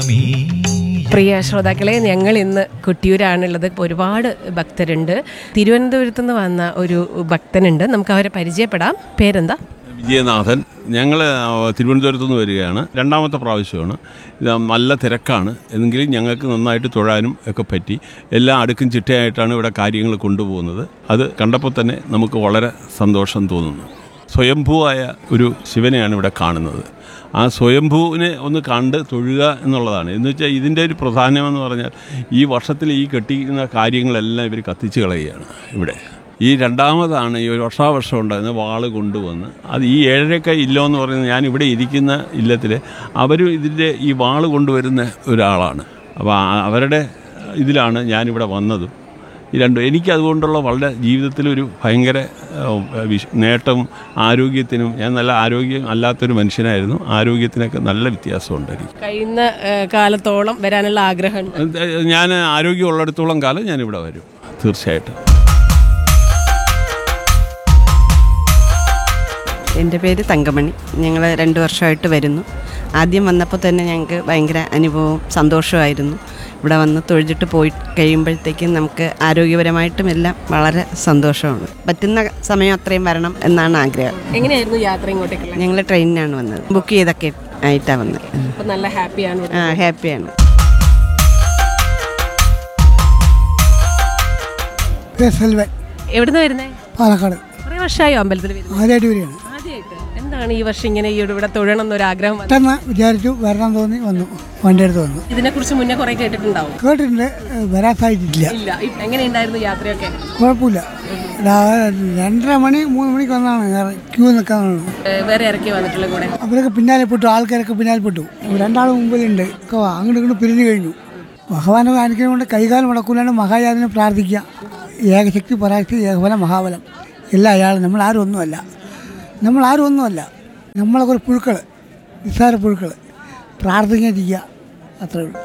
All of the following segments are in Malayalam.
പ്രിയ ശ്രോതാക്കളെ ഞങ്ങൾ ഇന്ന് കൊട്ടിയൂരാണുള്ളത് ഒരുപാട് ഭക്തരുണ്ട് തിരുവനന്തപുരത്ത് നിന്ന് വന്ന ഒരു ഭക്തനുണ്ട് നമുക്ക് അവരെ പരിചയപ്പെടാം പേരെന്താ വിജയനാഥൻ ഞങ്ങൾ തിരുവനന്തപുരത്ത് നിന്ന് വരികയാണ് രണ്ടാമത്തെ പ്രാവശ്യമാണ് ഇത് നല്ല തിരക്കാണ് എങ്കിലും ഞങ്ങൾക്ക് നന്നായിട്ട് തൊഴാനും ഒക്കെ പറ്റി എല്ലാ അടുക്കും ചിട്ടയായിട്ടാണ് ഇവിടെ കാര്യങ്ങൾ കൊണ്ടുപോകുന്നത് അത് കണ്ടപ്പോൾ തന്നെ നമുക്ക് വളരെ സന്തോഷം തോന്നുന്നു സ്വയംഭൂവായ ഒരു ശിവനെയാണ് ഇവിടെ കാണുന്നത് ആ സ്വയംഭൂവിനെ ഒന്ന് കണ്ട് തൊഴുക എന്നുള്ളതാണ് എന്ന് വെച്ചാൽ ഇതിൻ്റെ ഒരു പ്രധാനമെന്ന് പറഞ്ഞാൽ ഈ വർഷത്തിൽ ഈ കെട്ടിക്കുന്ന കാര്യങ്ങളെല്ലാം ഇവർ കത്തിച്ച് കളയുകയാണ് ഇവിടെ ഈ രണ്ടാമതാണ് ഈ ഒരു വർഷാവർഷം ഉണ്ടായിരുന്ന വാള് കൊണ്ടുവന്ന് അത് ഈ ഏഴരക്ക ഇല്ലോ എന്ന് പറയുന്നത് ഞാൻ ഇവിടെ ഇരിക്കുന്ന ഇല്ലത്തിൽ അവരും ഇതിൻ്റെ ഈ വാള് കൊണ്ടുവരുന്ന ഒരാളാണ് അപ്പോൾ ആ- അവരുടെ ഇതിലാണ് ഞാനിവിടെ വന്നതും ഈ രണ്ടും എനിക്ക് അതുകൊണ്ടുള്ള വളരെ ജീവിതത്തിലൊരു ഭയങ്കര ഏഹ്, വിശ്- നേട്ടവും ആരോഗ്യത്തിനും ഞാൻ നല്ല ആരോഗ്യം അല്ലാത്തൊരു മനുഷ്യനായിരുന്നു ആരോഗ്യത്തിനൊക്കെ നല്ല വ്യത്യാസമുണ്ട് എനിക്ക് കഴിയുന്ന ഏഹ്, കാലത്തോളം വരാനുള്ള ആഗ്രഹമുണ്ട് അത് ഞാൻ ആരോഗ്യമുള്ളിടത്തോളം കാലം ഞാനിവിടെ വരും തീർച്ചയായിട്ടും എൻ്റെ പേര് തങ്കമണി ഞങ്ങൾ രണ്ട് വർഷമായിട്ട് വരുന്നു ആദ്യം വന്നപ്പോൾ തന്നെ ഞങ്ങൾക്ക് ഭയങ്കര അനുഭവവും സന്തോഷമായിരുന്നു ഇവിടെ വന്ന് തൊഴുതിട്ട് പോയി കഴിയുമ്പോഴത്തേക്കും നമുക്ക് ആരോഗ്യപരമായിട്ടും എല്ലാം വളരെ സന്തോഷമാണ് പറ്റുന്ന സമയം അത്രയും വരണം എന്നാണ് ആഗ്രഹം എങ്ങനെയായിരുന്നു യാത്ര ഇങ്ങോട്ടേക്കുള്ള ഞങ്ങൾ ട്രെയിനിനാണ് വന്നത് ബുക്ക് ചെയ്തൊക്കെ ആയിട്ടാണ് വന്നത് അപ്പം നല്ല ഹാപ്പിയാണ് ഇവിടെ. ആ ഹാപ്പിയാണ് പേര് സെൽവൻ എവിടുന്ന് വരുന്നേ പാലക്കാട് കുറേ വർഷമായോ അമ്പലത്തിൽ വരുന്നത് ആദ്യമായിട്ട് വരികയാണ് ആദ്യമായിട്ട് എന്താണ് ഈ വർഷം ഇങ്ങനെ ഈ ഇവിടെ തൊഴണം എന്നൊരു ആഗ്രഹം വന്നത് പെട്ടെന്ന് വിചാരിച്ചു വരണം തോന്നി വന്നു വണ്ടി എടുത്ത് വന്നു ഇതിനെക്കുറിച്ച് മുന്നേ കുറേ കേട്ടിട്ടുണ്ടാവും കേട്ടിട്ടുണ്ട് ഏഹ് വരാൻ സാധിച്ചിട്ടില്ല ഇല്ല എങ്ങനെയുണ്ടായിരുന്നു യാത്രയൊക്കെ കുഴപ്പമില്ല രാ- രണ്ടര മണി മൂന്ന് മണിക്ക് വന്നാണ് ക്യൂ നിൽക്കാനാണ് ഏഹ്, വേറെ ഇറക്കി വന്നിട്ടുള്ള കൂടെ അവരൊക്കെ പിന്നാലെ പെട്ടു ആൾക്കാരൊക്കെ പിന്നാലെ പെട്ടു രണ്ടാൾ മുമ്പിലുണ്ട് ഒക്കെ അങ്ങോട്ട് ഇങ്ങോട്ട് പിരിഞ്ഞു കഴിഞ്ഞു ഭഗവാനെ കാണിക്കുന്നത് കൊണ്ട് കൈകാലം മുടക്കൂലാണ് മഹായാതിനെ പ്രാർത്ഥിക്കുക ഏകശക്തി പരാശക്തി ഏകഫലം മഹാബലം എല്ലാം അയാൾ നമ്മൾ ആരും ഒന്നുമല്ല നമ്മൾ ആരും ഒന്നുമല്ല നമ്മളൊക്കെ ഒരു പുഴുക്കൾ നിസ്സാര പുഴുക്കൾ പ്രാർത്ഥിക്കാൻ ചെയ്യുക അത്രേ ഉള്ളൂ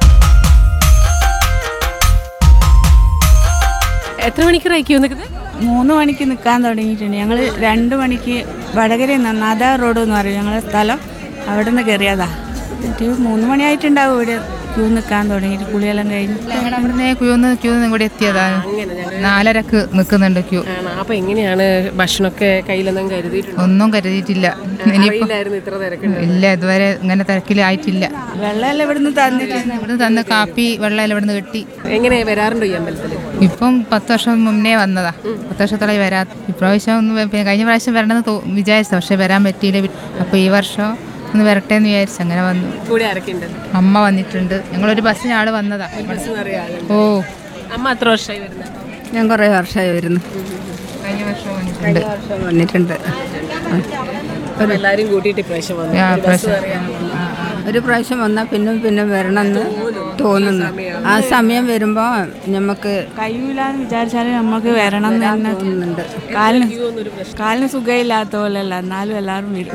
എത്ര മണിക്കൂറായി ക്യൂ നിൽക്കുന്നത് മൂന്ന് മണിക്ക് നിൽക്കാൻ തുടങ്ങിയിട്ടുണ്ട് ഞങ്ങൾ രണ്ട് മണിക്ക് വടകരയിൽ നിന്ന് നാദാ റോഡ് എന്ന് പറയും ഞങ്ങളുടെ സ്ഥലം അവിടെ നിന്ന് കയറിയതാ എന്നിട്ട് മൂന്ന് മണിയായിട്ടുണ്ടാവും ഇവിടെ ക്യൂ നിൽക്കാൻ തുടങ്ങിയിട്ട് കുളിയെല്ലാം കഴിഞ്ഞ് ഞങ്ങൾ അവിടുന്ന് ക്യൂ നിന്ന് ക്യൂ നിന്ന് ഇവിടെ എത്തിയതാണ് നാലരക്ക് നിൽക്കുന്നുണ്ട് ക്യൂ ആണ് അപ്പൊ എങ്ങനെയാണ് ഭക്ഷണമൊക്കെ കയ്യിലൊന്നും കരുതിയിട്ടുണ്ട് ഒന്നും കരുതിയിട്ടില്ല ഇനിയിപ്പോ അറിയില്ലായിരുന്നു ഇത്ര തിരക്കുണ്ട് ഇല്ല ഇതുവരെ ഇങ്ങനെ തിരക്കിലായിട്ടില്ല വെള്ളമെല്ലാം ഇവിടുന്ന് തന്നിട്ടുണ്ട് ഇവിടുന്ന് തന്ന കാപ്പി വെള്ളം ഇവിടുന്ന് കിട്ടി എങ്ങനെ വരാറുണ്ടോ ഈ അമ്പലത്തിൽ ഇപ്പം പത്ത് വർഷം മുന്നേ വന്നതാ പത്ത് വർഷത്തോളം വരാ ഇപ്രാവശ്യം ഒന്ന് വ- കഴിഞ്ഞ പ്രാവശ്യം വരണമെന്ന് തോ- വിചാരിച്ചു പക്ഷെ വരാൻ പറ്റിയില്ല അപ്പോൾ ഈ വർഷം ഒന്ന് വരട്ടെ എന്ന് വിചാരിച്ചു അങ്ങനെ വന്നു കൂടെ ആരൊക്കെയുണ്ട് അമ്മ വന്നിട്ടുണ്ട് ഞങ്ങളൊരു ബസ്സിന് ആള് വന്നതാ ഓ അമ്മ എത്ര വർഷമായി വരുന്നത് ഞാൻ കുറേ വർഷമായി വരുന്നു കഴിഞ്ഞ വർഷം വന്നിട്ടുണ്ട് വന്നിട്ടുണ്ട് അപ്പൊ എല്ലാരും കൂട്ടിയിട്ട് ഇപ്രാവശ്യം വന്നു ആ, പ്രാവശ്യം. ഒരു പ്രാവശ്യം വന്നാൽ പിന്നെ പിന്നെ വരണമെന്ന് തോന്നുന്നു ആ സമയം വരുമ്പോൾ നമുക്ക് കഴിയൂലെന്ന് വിചാരിച്ചാലും നമുക്ക് വരണം എന്ന് തന്നെ തോന്നുന്നുണ്ട് കാലിന് കാലിന് സുഖമില്ലാത്ത പോലെയല്ല എന്നാലും എല്ലാവരും വരും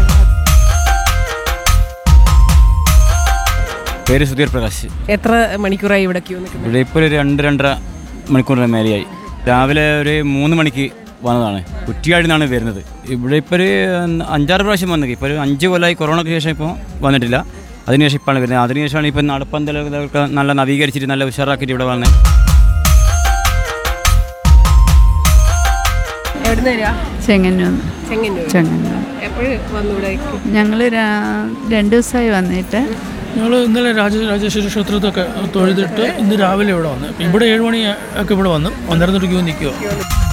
പേര് സുധീർ പ്രകാശ് എത്ര മണിക്കൂറായി ഇവിടെ ക്യൂ നിൽക്കുന്നത് ഇവിടെ ഇപ്പോൾ ഒരു രണ്ട് രണ്ടര മണിക്കൂറിന് മേലെയായി രാവിലെ ഒരു മൂന്ന് മണിക്ക് വന്നതാണ് കുറ്റിയാടി നിന്നാണ് വരുന്നത് ഇവിടെ ഇപ്പോൾ ഒരു അഞ്ചാറ് പ്രാവശ്യം വന്നത് ഇപ്പോൾ ഒരു അഞ്ച് കൊല്ലമായി കൊറോണയ്ക്ക് ശേഷം ഇപ്പോൾ വന്നിട്ടില്ല അതിനുശേഷം ഇപ്പോഴാണ് വരുന്നത് അതിനുശേഷമാണ് ഇപ്പോൾ നടപ്പന്തലൊക്കെ നല്ല നവീകരിച്ചിട്ട് നല്ല ഉഷാറാക്കിയിട്ട് ഇവിടെ വന്നത് എവിടുന്ന് വരിക ചെങ്ങന്നൂർ ചെങ്ങന്നൂർ ചെങ്ങന്നൂർ എപ്പോഴും വന്നു ഇവിടെ ഞങ്ങൾ രണ്ട് ദിവസമായി വന്നിട്ട് ഞങ്ങൾ ഇന്നലെ രാജരാജേശ്വരി ക്ഷേത്രത്തൊക്കെ തൊഴുതിട്ട് ഇന്ന് രാവിലെ ഇവിടെ വന്നു ഇവിടെ ഏഴ് മണി ഒക്കെ ഇവിടെ വന്നു പന്ത്രണ്ട് ക്യൂ നിൽക്കുക